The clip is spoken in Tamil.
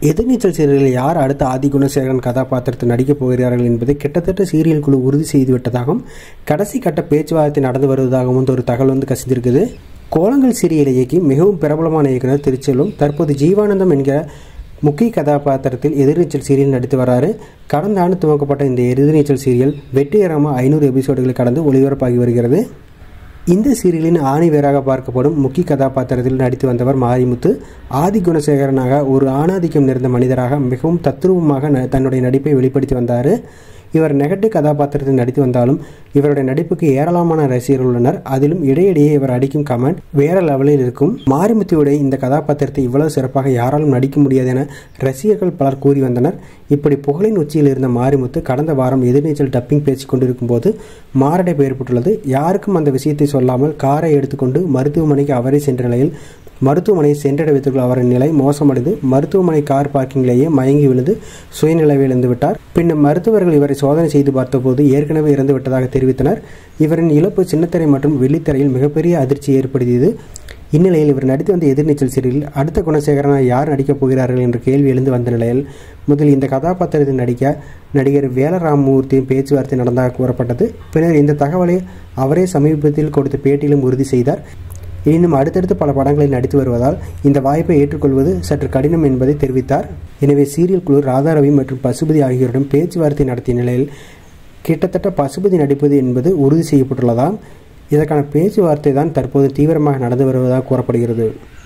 எதிர்நீச்சல் சீரியலில் யார் அடுத்த ஆதி குணசேகரன் கதாபாத்திரத்தில் நடிக்கப் போகிறார்கள் என்பதை கிட்டத்தட்ட சீரியல் குழு உறுதி செய்துவிட்டதாகவும் கடைசி கட்ட பேச்சுவார்த்தை நடந்து வருவதாகவும் ஒரு தகவல் வந்து கசிந்திருக்குது கோலங்கள் சீரியலை இயக்கி மிகவும் பிரபலமான இயக்குனர் திருச்செல்வம் தற்போது ஜீவானந்தம் என்கிற முக்கிய கதாபாத்திரத்தில் எதிர்நீச்சல் சீரியல் நடித்து வராரு கடந்த ஆண்டு துவக்கப்பட்ட இந்த எதிர்நீச்சல் சீரியல் வெற்றிகரமாக ஐநூறு எபிசோடுகளை கடந்து ஒளிபரப்பாகி வருகிறது இந்த சீரியலின் ஆணிவேராக பார்க்கப்படும் முக்கிய கதாபாத்திரத்தில் நடித்து வந்தவர் மாரிமுத்து ஆதி குணசேகரனாக ஒரு ஆணாதிக்கம் நிறைந்த மனிதராக மிகவும் தத்ரூபமாக ந- தன்னுடைய நடிப்பை வெளிப்படுத்தி வந்தார் இவர் நெகட்டிவ் கதாபாத்திரத்தில் நடித்து வந்தாலும் இவருடைய நடிப்புக்கு ஏராளமான ரசிகர்கள் உள்ளனர் அதிலும் இடையிடையே இவர் அடிக்கும் கமெண்ட் வேற லெவலில் இருக்கும் மாரிமுத்துவுடைய இந்த கதாபாத்திரத்தை இவ்வளவு சிறப்பாக யாராலும் நடிக்க முடியாது என ரசிகர்கள் பலர் கூறி வந்தனர் இப்படி புகழின் உச்சியில் இருந்த மாரிமுத்து கடந்த வாரம் எதிர்நீச்சல் டப்பிங் பேசிக் கொண்டிருக்கும் போது மாரடைப்பு ஏற்பட்டுள்ளது யாருக்கும் அந்த விஷயத்தை சொல்லாமல் காரை எடுத்துக்கொண்டு மருத்துவமனைக்கு அவரே சென்ற நிலையில் மருத்துவமனையை சென்றடை வைத்துள்ள அவரின் நிலை மோசமடைந்து மருத்துவமனை கார் பார்க்கிங்கிலேயே மயங்கி விழுந்து சுயநிலைவில் இழந்து விட்டார் பின்னர் மருத்துவர்கள் இவரை சோதனை செய்து பார்த்தபோது ஏற்கனவே இறந்து விட்டதாக தெரிவித்தனர் இவரின் இழப்பு சின்னத்திரை மற்றும் வெள்ளித்திரையில் மிகப்பெரிய அதிர்ச்சி ஏற்படுத்தியது இந்நிலையில் இவர் நடித்து வந்த எதிர்நீச்சல் சீரியலில் அடுத்த குணசேகரனாக யார் நடிக்கப் போகிறார்கள் என்ற கேள்வி எழுந்து வந்த நிலையில் முதல் இந்த கதாபாத்திரத்தில் நடிக்க நடிகர் வேலராமமூர்த்தியின் பேச்சுவார்த்தை நடந்ததாக கூறப்பட்டது பின்னர் இந்த தகவலை அவரே சமீபத்தில் கொடுத்த பேட்டியிலும் உறுதி செய்தார் எனினும் அடுத்தடுத்து பல படங்களில் நடித்து வருவதால் இந்த வாய்ப்பை ஏற்றுக்கொள்வது சற்று கடினம் என்பதை தெரிவித்தார் எனவே சீரியல் குழு ராதாரவி மற்றும் பசுபதி ஆகியோரிடம் பேச்சுவார்த்தை நடத்திய நிலையில் கிட்டத்தட்ட பசுபதி நடிப்பது என்பது உறுதி செய்யப்பட்டுள்ளதாம் இதற்கான பேச்சுவார்த்தை தான் தற்போது தீவிரமாக நடந்து வருவதாக கூறப்படுகிறது